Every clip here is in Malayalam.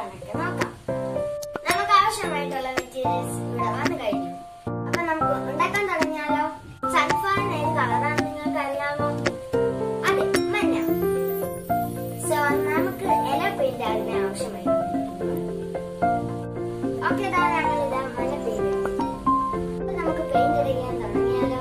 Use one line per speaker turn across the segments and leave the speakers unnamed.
എന്താണെന്നൊക്കെ നോക്കാം നമുക്ക് ആവശ്യമായിട്ടുള്ള മെറ്റീരിയൽസ് ഇവിടെ വന്നു കഴിഞ്ഞു അപ്പൊ നമുക്ക് ഉണ്ടാക്കാൻ തുടങ്ങിയാലോ സൺഫ്ലവറിന് ഏത് കളറാണ് നിങ്ങൾക്ക് അറിയാമോ അതെ മഞ്ഞ സോ നമുക്ക് ഇല പെയിന്റ് അതിന് ആവശ്യമായി ഓക്കെ ഇതാ ഞങ്ങൾ ഇതാ മഞ്ഞ പെയിന്റ് അപ്പൊ നമുക്ക് പെയിന്റ് അടിക്കാൻ തുടങ്ങിയാലോ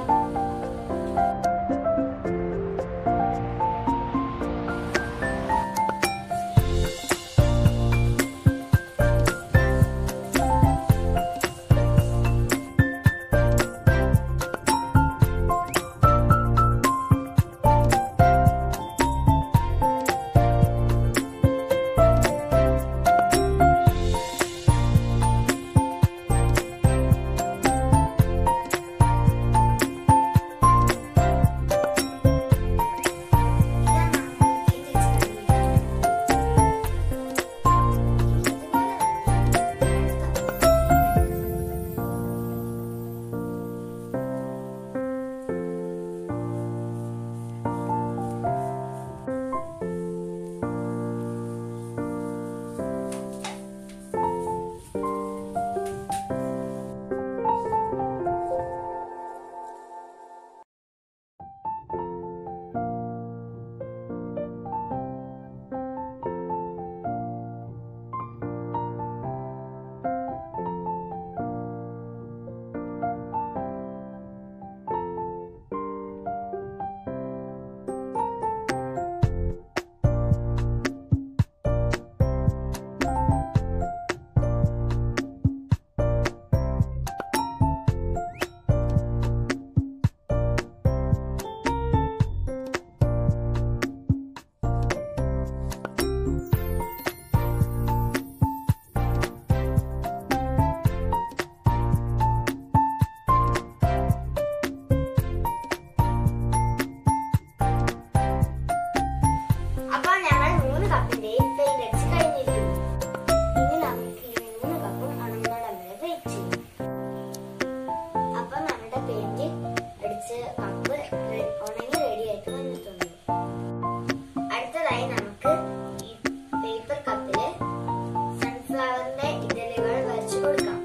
അപ്പോൾ ഞങ്ങൾ മൂന്ന് കപ്പിന്റെയും പെയിന്റ് അടിച്ച് കഴിഞ്ഞിരിക്കുന്നു ഇനി നമുക്ക് ഈ മൂന്ന് കപ്പും ഉണങ്ങണം വരെ വെയിറ്റ് ചെയ്യും അപ്പൊ നമ്മുടെ പെയിന്റ് അടിച്ച് കപ്പ് റെ- ഉണങ്ങി റെഡി ആയിട്ട് വന്നിട്ടുണ്ട് അടുത്തതായി നമുക്ക് ഈ പേപ്പർ കപ്പില് സൺഫ്ലവറിന്റെ ഇതളുകൾ വരച്ചു കൊടുക്കാം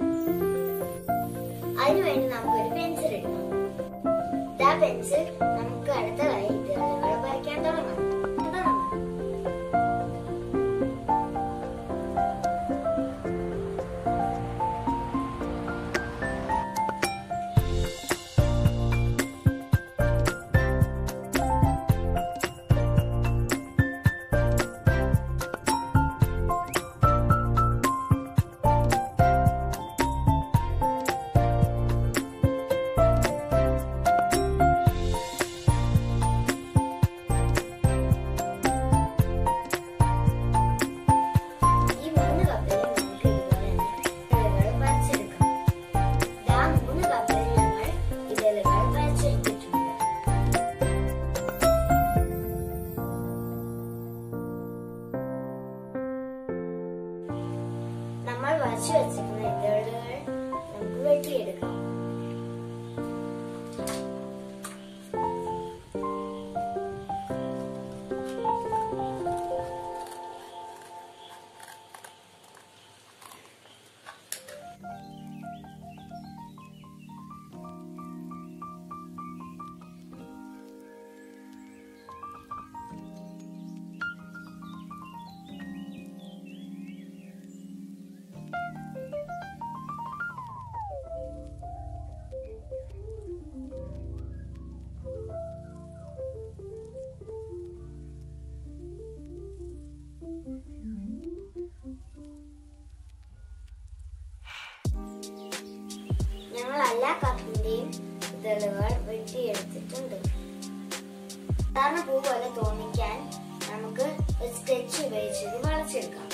അതിനുവേണ്ടി നമുക്കൊരു പെൻസിൽ എടുക്കണം ആ പെൻസിൽ നമുക്ക് അടുത്തതായി ഇതളുകൾ വരയ്ക്കാൻ തുടങ്ങാം തുടങ്ങാം ഈ മൂന്ന് കപ്പിലും നമുക്ക് ഇതുപോലെ തന്നെ ഇതളുകൾ വരച്ചെടുക്കാം ദാ മൂന്ന് കപ്പിൽ ഞങ്ങൾ ഇതളുകൾ വരച്ചെടുത്തിട്ടുണ്ട് നമ്മൾ വരച്ചു വെച്ചിരിക്കുന്ന ഇതളുകൾ നമുക്ക് വെട്ടിയെടുക്കാം ഞങ്ങൾ എല്ലാ കപ്പിന്റെയും ഇതളുകൾ വെട്ടിയെടുത്തിട്ടുണ്ട് സാധാരണ പൂ പോലെ തോന്നിക്കാൻ നമുക്ക് ഒരു സ്കെച്ച് ഉപയോഗിച്ച് ഇത് വളച്ചെടുക്കാം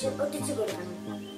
പശ ഒട്ടിച്ചു കൊടുക്കണം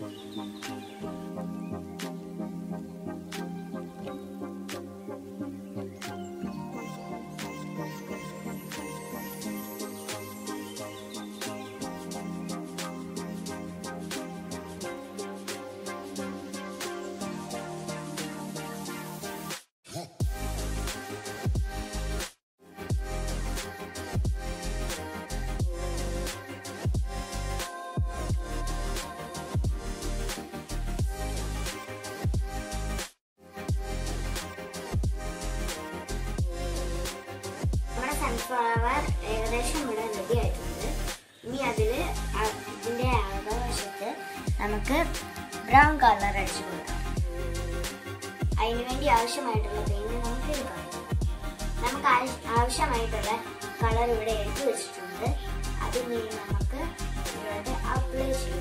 നമ്മുടെ സൺഫ്ലവർ ഏകദേശം ഇവിടെ റെഡി ആയിട്ടുണ്ട് ഇനി അതിൽ ഇതിന്റെ അകവശത്ത് നമുക്ക് ബ്രൗൺ കളർ അടിച്ചു കൊടുക്കാം അതിന് വേണ്ടി ആവശ്യമായിട്ടുള്ള പെയിന്റ് നമുക്ക് എടുക്കാം നമുക്ക് ആവശ്യ- ആവശ്യമായിട്ടുള്ള കളർ ഇവിടെ എടുത്തു വെച്ചിട്ടുണ്ട് അതിൽ നിന്ന് നമുക്ക് ഇവിടെ അപ്ലൈ ചെയ്യാം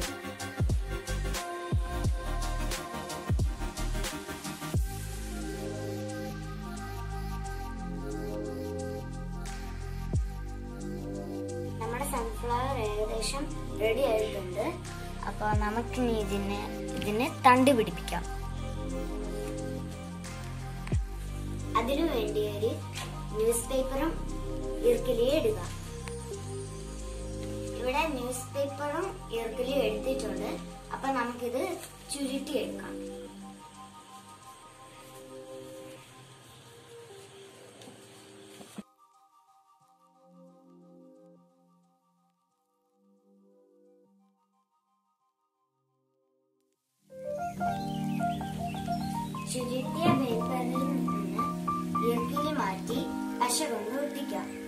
നമ്മുടെ സൺഫ്ലവർ ഏകദേശം റെഡി ആയിട്ടുണ്ട് അപ്പോൾ നമുക്കിനി ഇതിനെ ഇതിനെ തണ്ട് പിടിപ്പിക്കാം അതിനു വേണ്ടി ഒരു ന്യൂസ് പേപ്പറും ഇർക്കിലിയും ഇടുക ഇവിടെ ന്യൂസ് പേപ്പറും ഇർക്കിലിയും എടുത്തിട്ടുണ്ട് അപ്പൊ നമുക്കിത് ചുരുട്ടി എടുക്കാം ചുരുട്ടിയ പേപ്പറിൽ നിന്ന് ഇർക്കിലി മാറ്റി പശ കൊണ്ട് ഒട്ടിക്കാം